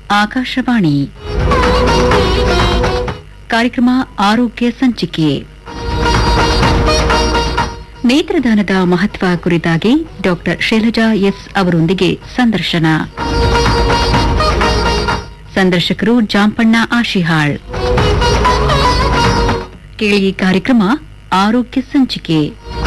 ಆಕಾಶವಾಣಿ ಕಾರ್ಯಕ್ರಮ ಆರೋಗ್ಯ ಸಂಚಿಕೆ ನೇತ್ರದಾನದ ಮಹತ್ವ ಕುರಿತಾಗಿ ಡಾಕ್ಟರ್ ಶೈಲಜಾ ಎಸ್ ಅವರೊಂದಿಗೆ ಸಂದರ್ಶನ ಸಂದರ್ಶಕರು ಜಾಂಪಣ್ಣ ಆಶಿಹಾಳ್ ಕೇಳಿ ಕಾರ್ಯಕ್ರಮ ಆರೋಗ್ಯ ಸಂಚಿಕೆ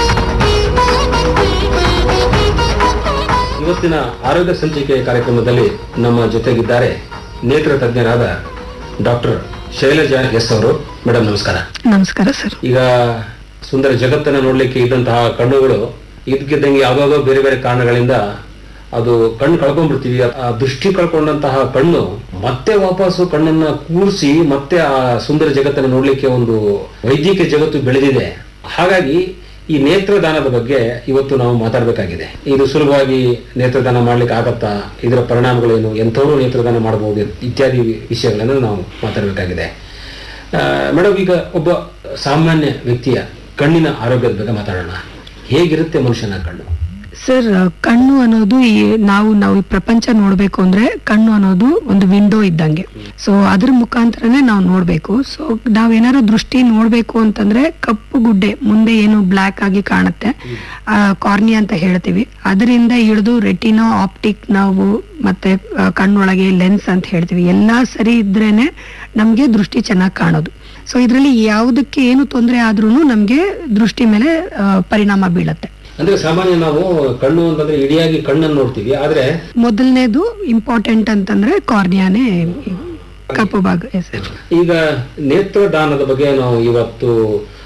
ಇವತ್ತಿನ ಆರೋಗ್ಯ ಸಂಚಿಕೆ ಕಾರ್ಯಕ್ರಮದಲ್ಲಿ ನಮ್ಮ ಜೊತೆಗಿದ್ದಾರೆ ನೇತ್ರ ತಜ್ಞರಾದ ಡಾಕ್ಟರ್ ಶೈಲಜಾ ಎಸ್ ಅವರು ಮೇಡಮ್ ನಮಸ್ಕಾರ ನಮಸ್ಕಾರ ಸರ್ ಈಗ ಸುಂದರ ಜಗತ್ತನ್ನ ನೋಡ್ಲಿಕ್ಕೆ ಇದ್ದಂತಹ ಕಣ್ಣುಗಳು ಇದ್ಕಿದ್ದಂಗೆ ಯಾವ್ದಾವುದೋ ಬೇರೆ ಬೇರೆ ಕಾರಣಗಳಿಂದ ಅದು ಕಣ್ಣು ಕಳ್ಕೊಂಡ್ಬಿಡ್ತೀವಿ ಆ ದೃಷ್ಟಿ ಕಳ್ಕೊಂಡಂತಹ ಕಣ್ಣು ಮತ್ತೆ ವಾಪಸ್ಸು ಕಣ್ಣನ್ನ ಕೂರಿಸಿ ಮತ್ತೆ ಆ ಸುಂದರ ಜಗತ್ತನ್ನ ನೋಡ್ಲಿಕ್ಕೆ ಒಂದು ವೈದ್ಯಕೀಯ ಜಗತ್ತು ಬೆಳೆದಿದೆ ಹಾಗಾಗಿ ಈ ನೇತ್ರದಾನದ ಬಗ್ಗೆ ಇವತ್ತು ನಾವು ಮಾತಾಡಬೇಕಾಗಿದೆ ಇದು ಸುಲಭವಾಗಿ ನೇತ್ರದಾನ ಮಾಡ್ಲಿಕ್ಕೆ ಆಗತ್ತಾ ಇದರ ಪರಿಣಾಮಗಳೇನು ಎಂಥವರು ನೇತ್ರದಾನ ಮಾಡಬಹುದು ಇತ್ಯಾದಿ ವಿಷಯಗಳನ್ನು ನಾವು ಮಾತಾಡಬೇಕಾಗಿದೆ ಮೇಡಮ್ ಈಗ ಒಬ್ಬ ಸಾಮಾನ್ಯ ವ್ಯಕ್ತಿಯ ಕಣ್ಣಿನ ಆರೋಗ್ಯದ ಬಗ್ಗೆ ಮಾತಾಡೋಣ ಹೇಗಿರುತ್ತೆ ಮನುಷ್ಯನ ಕಣ್ಣು ಸರ್ ಕಣ್ಣು ಅನ್ನೋದು ಈ ನಾವು ನಾವು ಈ ಪ್ರಪಂಚ ನೋಡ್ಬೇಕು ಅಂದ್ರೆ ಕಣ್ಣು ಅನ್ನೋದು ಒಂದು ವಿಂಡೋ ಇದ್ದಂಗೆ ಸೊ ಅದ್ರ ಮುಖಾಂತರನೇ ನಾವು ನೋಡ್ಬೇಕು ಸೊ ನಾವೇನಾದ್ರು ದೃಷ್ಟಿ ನೋಡ್ಬೇಕು ಅಂತಂದ್ರೆ ಕಪ್ಪು ಗುಡ್ಡೆ ಮುಂದೆ ಏನು ಬ್ಲ್ಯಾಕ್ ಆಗಿ ಕಾಣುತ್ತೆ ಕಾರ್ನಿ ಅಂತ ಹೇಳ್ತೀವಿ ಅದರಿಂದ ಹಿಡಿದು ರೆಟಿನೋ ಆಪ್ಟಿಕ್ ನಾವು ಮತ್ತೆ ಆ, ಕಣ್ಣೊಳಗೆ ಲೆನ್ಸ್ ಅಂತ ಹೇಳ್ತೀವಿ ಎಲ್ಲಾ ಸರಿ ಇದ್ರೇನೆ ನಮ್ಗೆ ದೃಷ್ಟಿ ಚೆನ್ನಾಗಿ ಕಾಣೋದು ಸೊ ಇದರಲ್ಲಿ ಯಾವುದಕ್ಕೆ ಏನು ತೊಂದರೆ ಆದ್ರೂ ನಮ್ಗೆ ದೃಷ್ಟಿ ಮೇಲೆ ಆ, ಪರಿಣಾಮ ಬೀಳತ್ತೆ ಅಂದ್ರೆ ಸಾಮಾನ್ಯ ನಾವು ಕಣ್ಣು ಅಂತಂದ್ರೆ ಇಡಿಯಾಗಿ ಕಣ್ಣನ್ನು ನೋಡ್ತೀವಿ ಆದ್ರೆ ಮೊದಲನೇದು ಇಂಪಾರ್ಟೆಂಟ್ ಅಂತಂದ್ರೆ ಕಾರ್ನಿಯಾನೇ ಕಪ್ಪು ಭಾಗ ಎಸ್ ಸರ್ ಈಗ ನೇತ್ರದಾನದ ಬಗ್ಗೆ ನಾವು ಇವತ್ತು